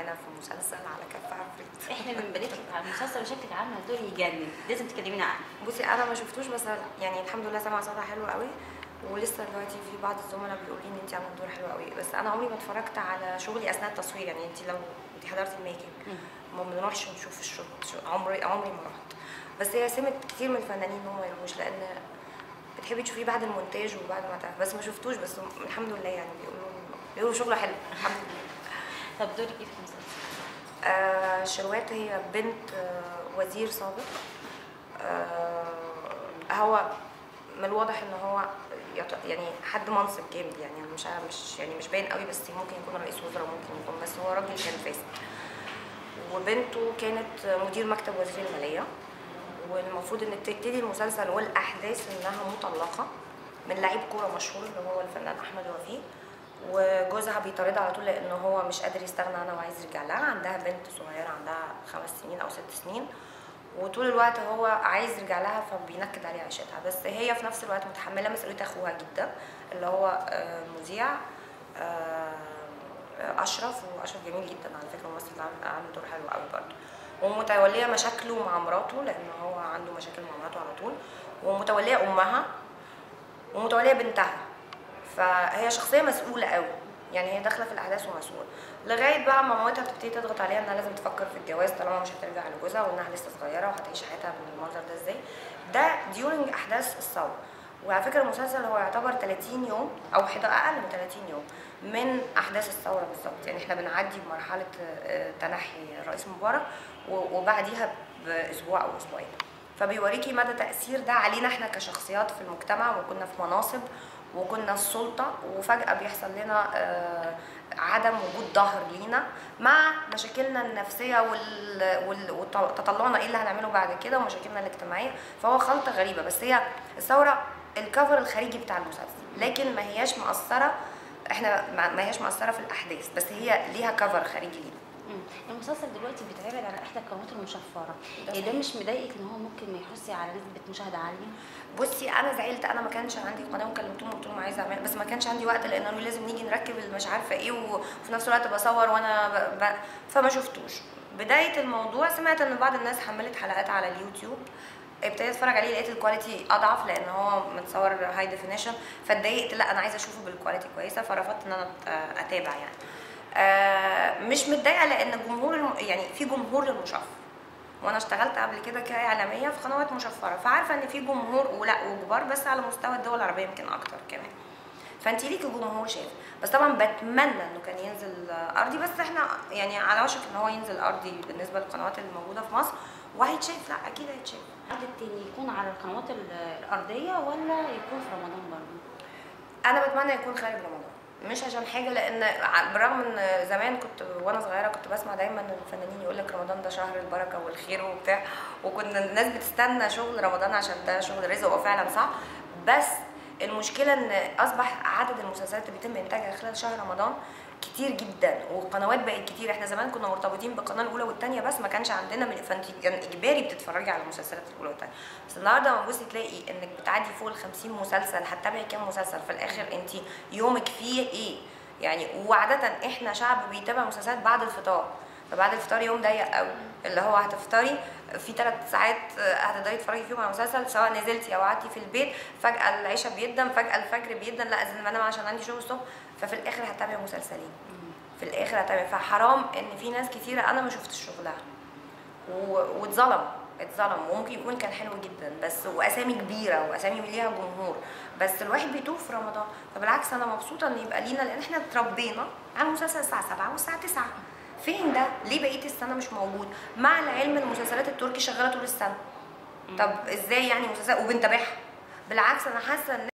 معانا في مسلسل على كف عفريت احنا بنبارك لك على المسلسل وشكلك عامله دور يجنن لازم تكلمينا عنه بصي انا ما شفتوش بس يعني الحمد لله سامعه صوتها حلو قوي ولسه دلوقتي في بعض الزملاء بيقولوا لي ان انت عامله دور حلو قوي بس انا عمري ما اتفرجت على شغلي اثناء التصوير يعني انت لو انت حضرتي الميكنج ما بنروحش نشوف الشغل عمري عمري ما رحت بس هي سمت كتير من الفنانين ان هم ما يروحوش لان بتحبي تشوفيه بعد المونتاج وبعد ما تعرف بس ما شفتوش بس الحمد لله يعني بيقولوا بيقولوا شغله حلو الحمد لله طب دورك ايه في المسلسل؟ آه شروات هي بنت آه وزير سابق آه هو من الواضح ان هو يط- يعني حد منصب جامد يعني أنا مش عارف- مش يعني مش باين قوي بس ممكن يكون رئيس وزراء ممكن يكون بس هو راجل كان فاسد وبنته كانت مدير مكتب وزير الماليه والمفروض ان تبتدي المسلسل والاحداث انها مطلقه من لعيب كوره مشهور اللي هو الفنان احمد وفيه وجوزها بيطاردها على طول لان هو مش قادر يستغنى عنها وعايز يرجع لها عندها بنت صغيره عندها خمس سنين او ست سنين وطول الوقت هو عايز يرجع لها فبينكد عليها عيشتها بس هي في نفس الوقت متحمله مسؤوليه اخوها جدا اللي هو آه، مذيع آه، اشرف واشرف جميل جدا على فكره ممثل عامل عامل دور حلو قوي برضه ومتوليه مشاكله مع مراته لان هو عنده مشاكل مع مراته على طول ومتوليه امها ومتوليه بنتها فهي شخصيه مسؤوله قوي يعني هي داخله في الاحداث ومسؤوله لغايه بقى ما مامتها بتبتدي تضغط عليها انها لازم تفكر في الجواز طالما مش هترجع لجوزها وانها لسه صغيره وهتعيش حياتها بالمنظر ده ازاي ده ديورنج احداث الثوره وعلى فكره المسلسل هو يعتبر 30 يوم او حدا اقل من 30 يوم من احداث الثوره بالظبط يعني احنا بنعدي بمرحله آه، تنحي الرئيس مبارك و- وبعديها باسبوع او اسبوعين فبيوريكي مدى تاثير ده علينا احنا كشخصيات في المجتمع وكنا في مناصب وكنا السلطه وفجاه بيحصل لنا آه، عدم وجود ظهر لينا مع مشاكلنا النفسيه وال... وال... وتطلعنا ايه اللي هنعمله بعد كده ومشاكلنا الاجتماعيه فهو خلطه غريبه بس هي الثوره الكفر الخارجي بتاع المسلسل لكن ما هياش مأثره احنا ما ما هياش مأثره في الاحداث بس هي ليها كفر خارجي لينا مم. المسلسل دلوقتي بيتعرض على احدى القنوات المشفره ده إيه ده مش مضايقك ان هو ممكن ما يحثي على نسبه مشاهده عاليه بصي انا زعلت انا ما كانش عندي قناه وكلمتهم قلت لهم عايزه اعمل بس ما كانش عندي وقت لان قالوا لي لازم نيجي نركب مش عارفه ايه وفي نفس الوقت بصور وانا ب... ب... فما شفتوش بدايه الموضوع سمعت ان بعض الناس حملت حلقات على اليوتيوب ابتديت اتفرج عليه لقيت الكواليتي اضعف لان هو متصور هاي ديفينيشن فاتضايقت لا انا عايزه اشوفه بالكواليتي كويسه فرفضت ان انا أت- اتابع يعني آه، مش متضايقه لان جمهور الم... يعني في جمهور للمشفر وانا اشتغلت قبل كده كاعلاميه في قنوات مشفره فعارفه ان في جمهور ولا وكبار بس على مستوى الدول العربيه يمكن اكتر كمان فانت ليكي جمهور شايف بس طبعا بتمنى انه كان ينزل ارضي بس احنا يعني على وشك ان هو ينزل ارضي بالنسبه للقنوات اللي موجوده في مصر وهيتشاف لا اكيد هيتشاف العرض التاني يكون على القنوات ال- الارضيه ولا يكون في رمضان برضه انا بتمنى يكون خارج رمضان مش عشان حاجه لان ع- بالرغم ان زمان كنت وانا صغيره كنت بسمع دايما الفنانين يقول لك رمضان ده شهر البركه والخير وبتاع وكنا الناس بتستنى شغل رمضان عشان ده شغل رزق وهو فعلا صح بس المشكله ان اصبح عدد المسلسلات اللي بيتم انتاجها خلال شهر رمضان كتير جدا والقنوات بقت كتير احنا زمان كنا مرتبطين بالقناه الاولى والثانيه بس ما كانش عندنا من فانت كان اجباري بتتفرجي على المسلسلات الاولى والثانيه بس النهارده لما تبصي تلاقي انك بتعدي فوق ال 50 مسلسل هتتابعي كام مسلسل في الاخر انت يومك فيه ايه يعني وعاده احنا شعب بيتابع مسلسلات بعد الفطار فبعد الفطار يوم ضيق قوي اللي هو هتفطري في ثلاث ساعات هتقدري تتفرجي فيهم على مسلسل سواء نزلتي او قعدتي في البيت فجاه العشاء بيدن فجاه الفجر بيدن لا لازم انام عشان عندي شغل الصبح ففي الاخر هتتابعي مسلسلين في الاخر هتعمل فحرام ان في ناس كتيره انا ما شفتش شغلها و- واتظلم اتظلم وممكن يكون كان حلو جدا بس واسامي كبيره واسامي ليها جمهور بس الواحد بيتوه في رمضان فبالعكس انا مبسوطه ان يبقى لينا لان احنا اتربينا على المسلسل الساعه 7 والساعه 9 فين ده؟ ليه بقيه السنه مش موجود؟ مع العلم ان المسلسلات التركي شغاله طول السنه طب ازاي يعني مسلسل وبنتابعها؟ بالعكس انا حاسه ان